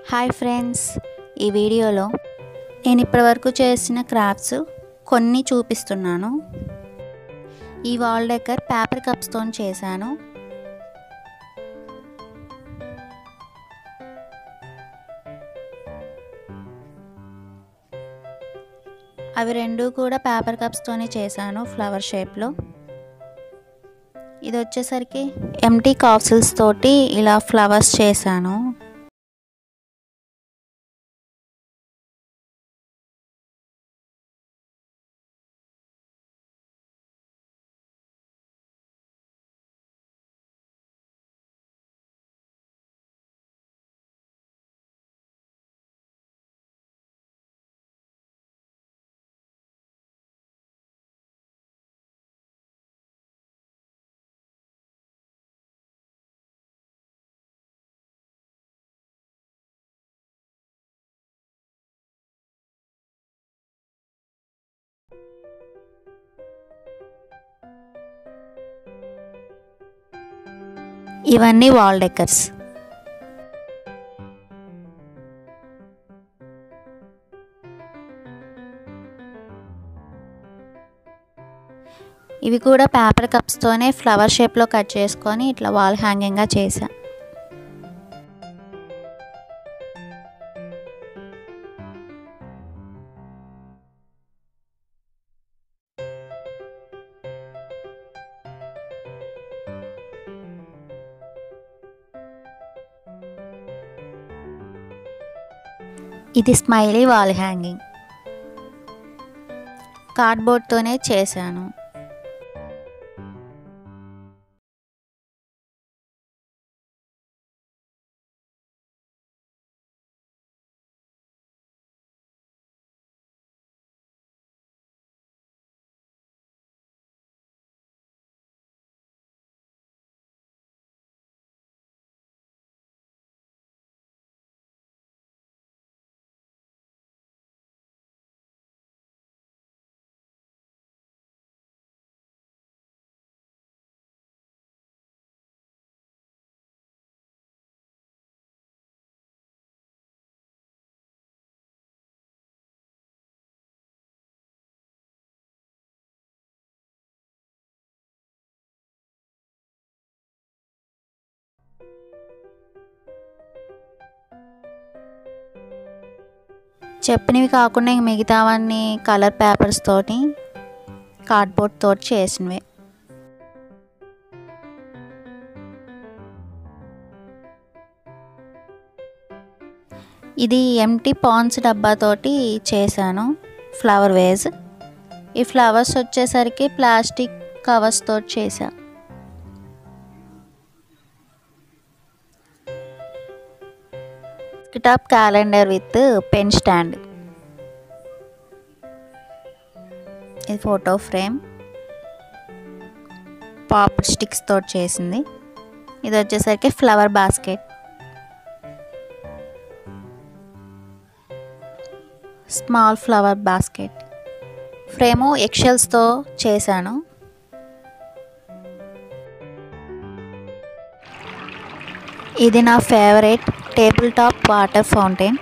hi friends ఈ వీడియోలో నేను ఇప్పటివరకు చేసిన క్రాఫ్ట్స్ కొన్ని చూపిస్తున్నాను ఈ వాల్ డెకర్ పేపర్ కప్స్తో చేశాను అవి రెండు కూడా పేపర్ కప్స్తోనే చేశాను ఫ్లవర్ షేప్లో ఇది వచ్చేసరికి ఎంటీ కాప్సిల్స్ తోటి ఇలా ఫ్లవర్స్ చేశాను ఇవన్నీ వాల్ డెకర్స్ ఇవి కూడా పేపర్ కప్స్తోనే ఫ్లవర్ షేప్లో కట్ చేసుకొని ఇట్లా వాల్ హ్యాంగింగ్గా చేసా ఇది స్మైలీ వాల్ హ్యాంగింగ్ కార్డ్బోర్డ్తోనే చేశాను చెప్పినవి కాకుండా ఇంక మిగతావన్నీ కలర్ పేపర్స్ తోటి కార్డ్బోర్డ్ తోటి చేసినవి ఇది ఎంటీ పాన్స్ డబ్బాతోటి చేశాను ఫ్లవర్ వేజ్ ఈ ఫ్లవర్స్ వచ్చేసరికి ప్లాస్టిక్ కవర్స్ తోటి చేశా top calendar with pen stand ఇది ఫోటో ఫ్రేమ్ పాప్ స్టిక్స్ తోటి చేసింది ఇది వచ్చేసరికి flower basket small flower basket frame ఎక్షల్స్తో చేశాను ఇది నా favourite table top water fountain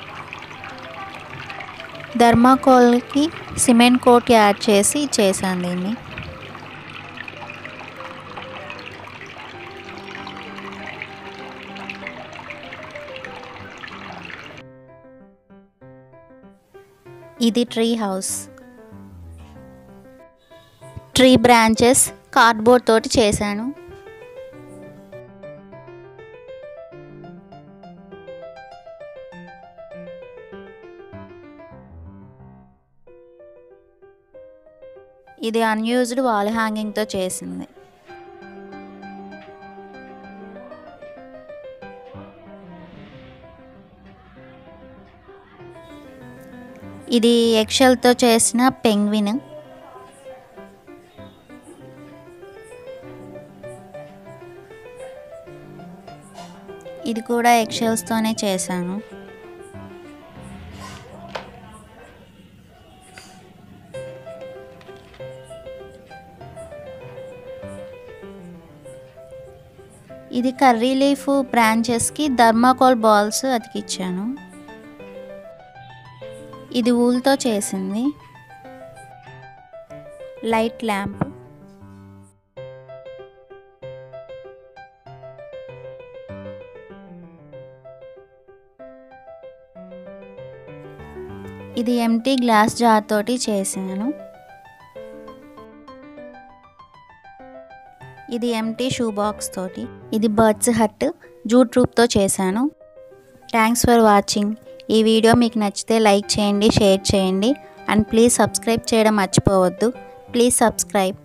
ధర్మాకోల్కి సిమెంట్ కోట్ యాడ్ చేసి చేశాను దీన్ని ఇది tree house tree branches cardboard తోటి చేశాను ఇది అన్యూజ్డ్ వాల్ హ్యాంగింగ్తో చేసింది ఇది ఎక్షల్తో చేసిన పెంగ్విన్ ఇది కూడా ఎక్షల్స్తోనే చేశాను ఇది కర్రీ లీఫ్ బ్రాంచెస్కి ధర్మాకోల్ బాల్స్ అతికిచ్చాను ఇది ఊల్తో చేసింది లైట్ ల్యాంప్ ఇది ఎంటీ గ్లాస్ జార్ తోటి చేశాను ఇది ఎంటీ షూ బాక్స్ తోటి ఇది బర్డ్స్ హట్ జూట్ రూప్తో చేశాను థ్యాంక్స్ ఫర్ వాచింగ్ ఈ వీడియో మీకు నచ్చితే లైక్ చేయండి షేర్ చేయండి అండ్ ప్లీజ్ సబ్స్క్రైబ్ చేయడం మర్చిపోవద్దు ప్లీజ్ సబ్స్క్రైబ్